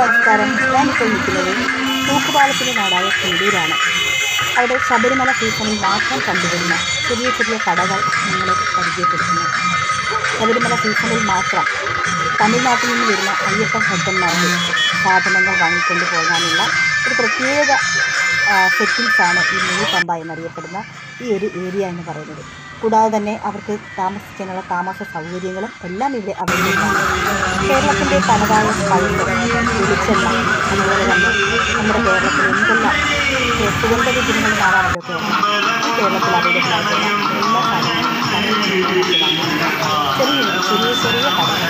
നമസ്കാരം ഞാനിപ്പോൾ നിൽക്കുന്നത് തൂക്കുപാലത്തിൻ്റെ നാടായ കൊല്ലൂരാണ് അവിടെ ശബരിമല സീസണിൽ മാത്രം കണ്ടുവരുന്ന ചെറിയ ചെറിയ കടകൾ നിങ്ങളെ പരിചയപ്പെടുത്തുന്നു ശബരിമല സീസണിൽ മാത്രം തമിഴ്നാട്ടിൽ നിന്ന് വരുന്ന അയ്യപ്പ ഭക്തന്മാർക്ക് സാധനങ്ങൾ വാങ്ങിക്കൊണ്ട് പോകാനുള്ള ഒരു പ്രത്യേക സെറ്റിങ്സാണ് ഈ മിനി പമ്പ എന്നറിയപ്പെടുന്ന ഈ ഒരു ഏരിയ എന്ന് പറയുന്നത് കൂടാതെ തന്നെ അവർക്ക് താമസിക്കാനുള്ള താമസ സൗകര്യങ്ങളും എല്ലാം ഇവിടെ അവൈലബിളാണ് കേരളത്തിൻ്റെ തനതായ സ്പൈസ് വെളിച്ചെണ്ണ അതുപോലെ തന്നെ നമ്മുടെ കേരളത്തിൽ എന്തെല്ലാം ഏ, സുഗന്ധ വിജയങ്ങളുമാണല്ലോ കേരളം ഈ കേരളത്തിൽ അവൈലബിൾ ആയിട്ടുള്ള എല്ലാ സാധനങ്ങളും തമിഴ് രീതിയിൽ വാങ്ങുന്നുണ്ട് ചെറിയ ചെറിയ ചെറിയ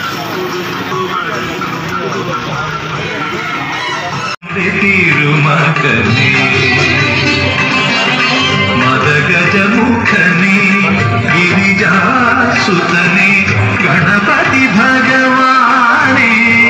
കടകൾ തിരുമകനേ മദഗജമുഖനേ ഗിരിജാസുതനേ ഗണപതി ഭഗവാനേ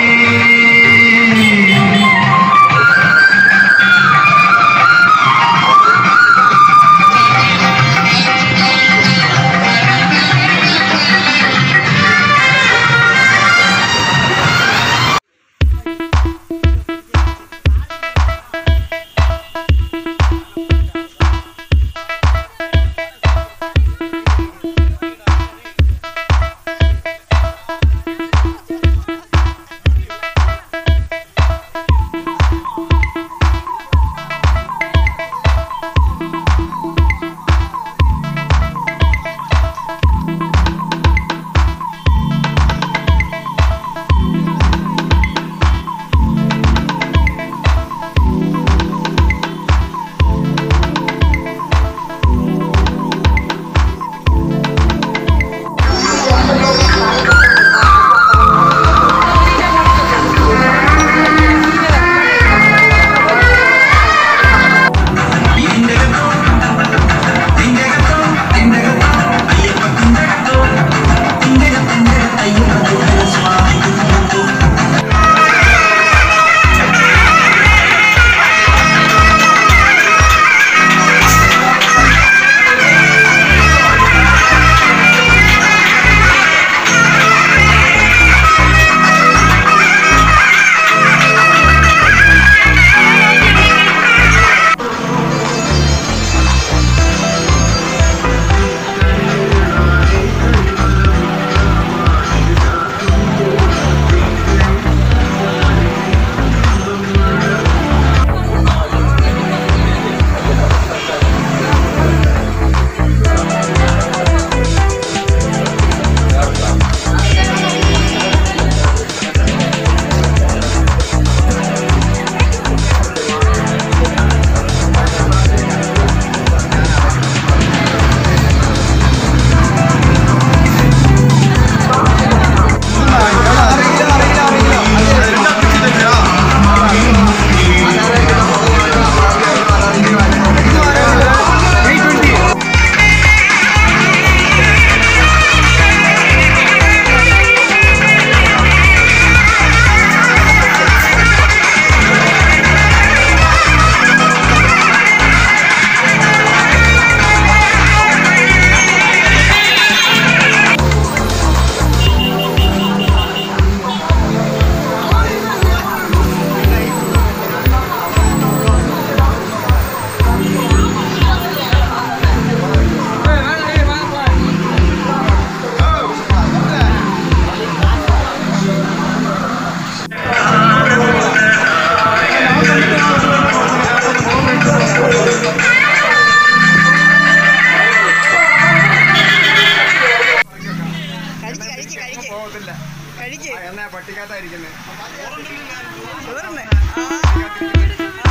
കഴിക്ക് കഴിക്ക് കഴിക്ക് പോകത്തില്ല കഴിക്ക് എന്നാ പട്ടിക്കകത്തായിരിക്കുന്നത് ചോറുണ്ട് ആ